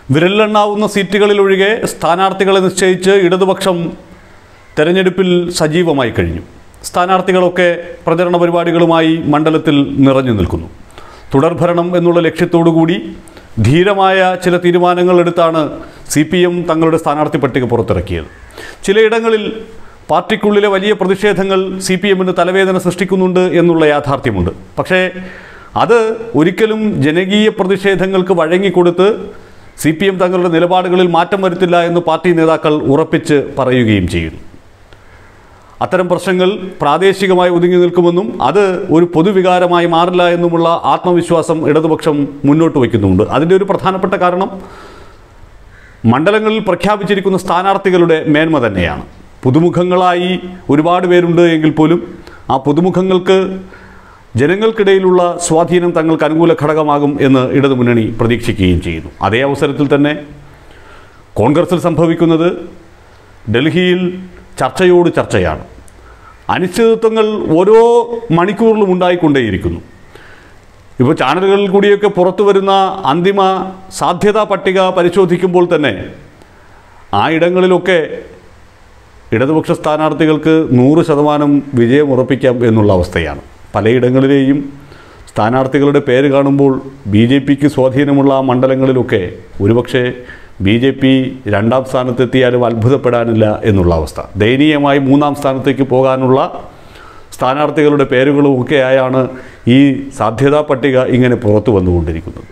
വിരലിലെണ്ണാവുന്ന സീറ്റുകളിലൊഴികെ സ്ഥാനാർത്ഥികളെ നിശ്ചയിച്ച് ഇടതുപക്ഷം തെരഞ്ഞെടുപ്പിൽ സജീവമായി കഴിഞ്ഞു സ്ഥാനാർത്ഥികളൊക്കെ പ്രചരണ പരിപാടികളുമായി മണ്ഡലത്തിൽ നിറഞ്ഞു നിൽക്കുന്നു തുടർഭരണം എന്നുള്ള ലക്ഷ്യത്തോടുകൂടി ധീരമായ ചില തീരുമാനങ്ങൾ എടുത്താണ് സി പി എം തങ്ങളുടെ സ്ഥാനാർത്ഥി പട്ടിക പുറത്തിറക്കിയത് ചിലയിടങ്ങളിൽ പാർട്ടിക്കുള്ളിലെ വലിയ പ്രതിഷേധങ്ങൾ സി പി എമ്മിന് തലവേദന സൃഷ്ടിക്കുന്നുണ്ട് എന്നുള്ള യാഥാർത്ഥ്യമുണ്ട് പക്ഷേ അത് ഒരിക്കലും ജനകീയ പ്രതിഷേധങ്ങൾക്ക് വഴങ്ങിക്കൊടുത്ത് സി പി എം തങ്ങളുടെ നിലപാടുകളിൽ മാറ്റം വരുത്തില്ല എന്ന് പാർട്ടി നേതാക്കൾ ഉറപ്പിച്ച് പറയുകയും ചെയ്യുന്നു അത്തരം പ്രശ്നങ്ങൾ പ്രാദേശികമായി ഒതുങ്ങി നിൽക്കുമെന്നും അത് ഒരു പൊതുവികാരമായി മാറില്ല എന്നുമുള്ള ആത്മവിശ്വാസം ഇടതുപക്ഷം മുന്നോട്ട് വയ്ക്കുന്നുണ്ട് അതിൻ്റെ ഒരു പ്രധാനപ്പെട്ട കാരണം മണ്ഡലങ്ങളിൽ പ്രഖ്യാപിച്ചിരിക്കുന്ന സ്ഥാനാർത്ഥികളുടെ മേന്മ തന്നെയാണ് പുതുമുഖങ്ങളായി ഒരുപാട് പേരുണ്ട് എങ്കിൽ പോലും ആ പുതുമുഖങ്ങൾക്ക് ജനങ്ങൾക്കിടയിലുള്ള സ്വാധീനം തങ്ങൾക്ക് അനുകൂല ഘടകമാകും എന്ന് ഇടതുമുന്നണി പ്രതീക്ഷിക്കുകയും ചെയ്യുന്നു അതേ അവസരത്തിൽ തന്നെ കോൺഗ്രസിൽ സംഭവിക്കുന്നത് ഡൽഹിയിൽ ചർച്ചയോട് ചർച്ചയാണ് അനിശ്ചിതത്വങ്ങൾ ഓരോ മണിക്കൂറിലും ഉണ്ടായിക്കൊണ്ടേയിരിക്കുന്നു ഇപ്പോൾ ചാനലുകളിൽ കൂടിയൊക്കെ പുറത്തു വരുന്ന അന്തിമ സാധ്യതാ പട്ടിക പരിശോധിക്കുമ്പോൾ തന്നെ ആ ഇടങ്ങളിലൊക്കെ ഇടതുപക്ഷ സ്ഥാനാർത്ഥികൾക്ക് നൂറ് ശതമാനം വിജയം ഉറപ്പിക്കാം എന്നുള്ള അവസ്ഥയാണ് പലയിടങ്ങളിലെയും സ്ഥാനാർത്ഥികളുടെ പേര് കാണുമ്പോൾ ബി ജെ പിക്ക് സ്വാധീനമുള്ള ആ മണ്ഡലങ്ങളിലൊക്കെ ഒരുപക്ഷെ ബി ജെ പി രണ്ടാം സ്ഥാനത്തെത്തിയാലും അത്ഭുതപ്പെടാനില്ല എന്നുള്ള അവസ്ഥ ദയനീയമായി മൂന്നാം സ്ഥാനത്തേക്ക് പോകാനുള്ള സ്ഥാനാർത്ഥികളുടെ പേരുകളും ഒക്കെ ആയാണ് ഈ സാധ്യതാ പട്ടിക ഇങ്ങനെ പുറത്തു വന്നുകൊണ്ടിരിക്കുന്നത്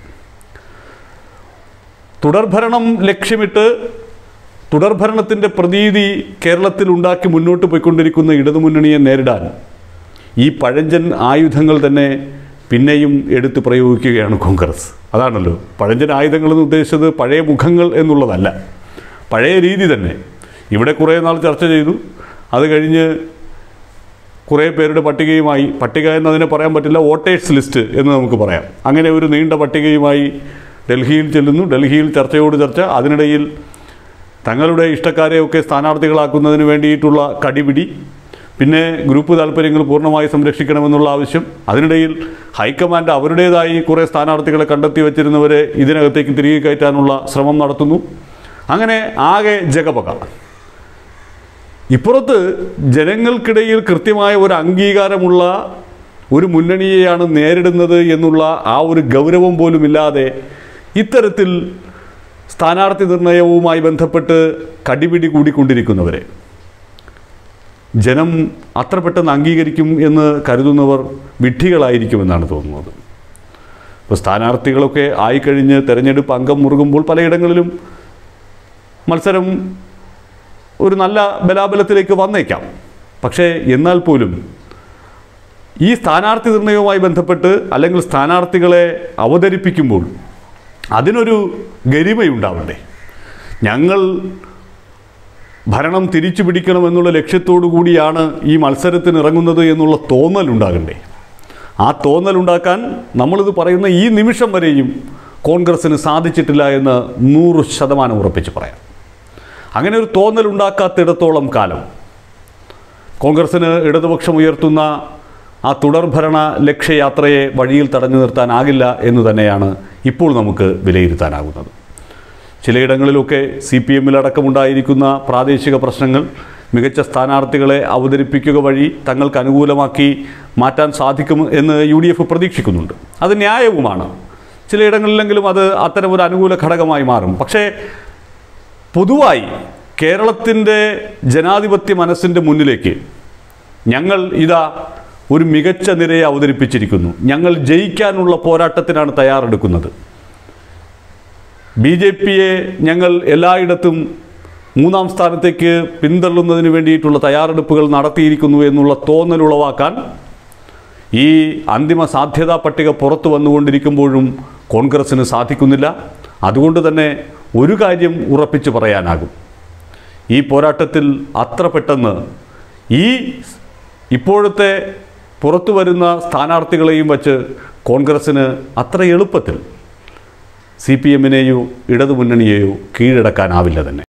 തുടർഭരണം ലക്ഷ്യമിട്ട് തുടർഭരണത്തിൻ്റെ പ്രതീതി കേരളത്തിൽ ഉണ്ടാക്കി മുന്നോട്ട് പോയിക്കൊണ്ടിരിക്കുന്ന ഇടതുമുന്നണിയെ നേരിടാൻ ഈ പഴഞ്ചൻ ആയുധങ്ങൾ തന്നെ പിന്നെയും എടുത്തു പ്രയോഗിക്കുകയാണ് കോൺഗ്രസ് അതാണല്ലോ പഴഞ്ചൻ ആയുധങ്ങൾ എന്ന് ഉദ്ദേശിച്ചത് പഴയ മുഖങ്ങൾ എന്നുള്ളതല്ല പഴയ രീതി തന്നെ ഇവിടെ കുറേ നാൾ ചർച്ച ചെയ്തു അത് കഴിഞ്ഞ് കുറേ പേരുടെ പട്ടികയുമായി പട്ടിക എന്നതിനെ പറയാൻ പറ്റില്ല വോട്ടേഴ്സ് ലിസ്റ്റ് എന്ന് നമുക്ക് പറയാം അങ്ങനെ ഒരു നീണ്ട പട്ടികയുമായി ഡൽഹിയിൽ ചെല്ലുന്നു ഡൽഹിയിൽ ചർച്ചയോട് ചർച്ച അതിനിടയിൽ തങ്ങളുടെ ഇഷ്ടക്കാരെയൊക്കെ സ്ഥാനാർത്ഥികളാക്കുന്നതിന് വേണ്ടിയിട്ടുള്ള കടിപിടി പിന്നെ ഗ്രൂപ്പ് താല്പര്യങ്ങൾ പൂർണ്ണമായി സംരക്ഷിക്കണമെന്നുള്ള ആവശ്യം അതിനിടയിൽ ഹൈക്കമാൻഡ് അവരുടേതായി കുറേ സ്ഥാനാർത്ഥികളെ കണ്ടെത്തി വച്ചിരുന്നവരെ ഇതിനകത്തേക്ക് തിരികെ കയറ്റാനുള്ള ശ്രമം നടത്തുന്നു അങ്ങനെ ആകെ ജഗപക ഇപ്പുറത്ത് ജനങ്ങൾക്കിടയിൽ കൃത്യമായ ഒരു അംഗീകാരമുള്ള ഒരു മുന്നണിയെയാണ് നേരിടുന്നത് എന്നുള്ള ആ ഒരു ഗൗരവം പോലുമില്ലാതെ ഇത്തരത്തിൽ സ്ഥാനാർത്ഥി നിർണയവുമായി ബന്ധപ്പെട്ട് കടിപിടി കൂടിക്കൊണ്ടിരിക്കുന്നവരെ ജനം അത്ര പെട്ടെന്ന് അംഗീകരിക്കും എന്ന് കരുതുന്നവർ വിഡ്ഢികളായിരിക്കുമെന്നാണ് തോന്നുന്നത് ഇപ്പോൾ സ്ഥാനാർത്ഥികളൊക്കെ ആയിക്കഴിഞ്ഞ് തെരഞ്ഞെടുപ്പ് അംഗം മുറുകുമ്പോൾ പലയിടങ്ങളിലും മത്സരം ഒരു നല്ല ബലാബലത്തിലേക്ക് വന്നേക്കാം പക്ഷേ എന്നാൽ പോലും ഈ സ്ഥാനാർത്ഥി നിർണയവുമായി ബന്ധപ്പെട്ട് അല്ലെങ്കിൽ സ്ഥാനാർത്ഥികളെ അവതരിപ്പിക്കുമ്പോൾ അതിനൊരു ഗരിമയുണ്ടാവണ്ടേ ഞങ്ങൾ ഭരണം തിരിച്ചു പിടിക്കണമെന്നുള്ള ലക്ഷ്യത്തോടു കൂടിയാണ് ഈ മത്സരത്തിന് ഇറങ്ങുന്നത് എന്നുള്ള തോന്നലുണ്ടാകണ്ടേ ആ തോന്നലുണ്ടാക്കാൻ നമ്മളിത് പറയുന്ന ഈ നിമിഷം വരെയും കോൺഗ്രസ്സിന് സാധിച്ചിട്ടില്ല എന്ന് നൂറ് ശതമാനം ഉറപ്പിച്ച് പറയാം അങ്ങനെ ഒരു തോന്നലുണ്ടാക്കാത്തിടത്തോളം കാലം കോൺഗ്രസ്സിന് ഇടതുപക്ഷം ഉയർത്തുന്ന ആ തുടർഭരണ ലക്ഷ്യയാത്രയെ വഴിയിൽ തടഞ്ഞു നിർത്താനാകില്ല എന്ന് തന്നെയാണ് ഇപ്പോൾ നമുക്ക് വിലയിരുത്താനാകുന്നത് ചിലയിടങ്ങളിലൊക്കെ സി പി എമ്മിലടക്കമുണ്ടായിരിക്കുന്ന പ്രാദേശിക പ്രശ്നങ്ങൾ മികച്ച സ്ഥാനാർത്ഥികളെ അവതരിപ്പിക്കുക വഴി തങ്ങൾക്ക് അനുകൂലമാക്കി മാറ്റാൻ സാധിക്കും എന്ന് യു ഡി എഫ് പ്രതീക്ഷിക്കുന്നുണ്ട് അത് ന്യായവുമാണ് ചിലയിടങ്ങളിലെങ്കിലും അത് അത്തരം ഒരു അനുകൂല ഘടകമായി മാറും പക്ഷേ പൊതുവായി കേരളത്തിൻ്റെ ജനാധിപത്യ മനസ്സിൻ്റെ മുന്നിലേക്ക് ഞങ്ങൾ ഇതാ ഒരു മികച്ച നിരയെ അവതരിപ്പിച്ചിരിക്കുന്നു ഞങ്ങൾ ജയിക്കാനുള്ള പോരാട്ടത്തിനാണ് തയ്യാറെടുക്കുന്നത് ബി ജെ പിയെ ഞങ്ങൾ എല്ലായിടത്തും മൂന്നാം സ്ഥാനത്തേക്ക് പിന്തള്ളുന്നതിന് വേണ്ടിയിട്ടുള്ള തയ്യാറെടുപ്പുകൾ നടത്തിയിരിക്കുന്നു എന്നുള്ള തോന്നലുളവാക്കാൻ ഈ അന്തിമ സാധ്യതാ പട്ടിക പുറത്തു വന്നുകൊണ്ടിരിക്കുമ്പോഴും കോൺഗ്രസ്സിന് സാധിക്കുന്നില്ല അതുകൊണ്ട് തന്നെ ഒരു കാര്യം ഉറപ്പിച്ചു പറയാനാകും ഈ പോരാട്ടത്തിൽ അത്ര പെട്ടെന്ന് ഈ ഇപ്പോഴത്തെ പുറത്തു വരുന്ന സ്ഥാനാർത്ഥികളെയും വച്ച് കോൺഗ്രസ്സിന് അത്ര എളുപ്പത്തിൽ സി പി എമ്മിനെയോ ഇടതുമുന്നണിയെയോ കീഴടക്കാനാവില്ല തന്നെ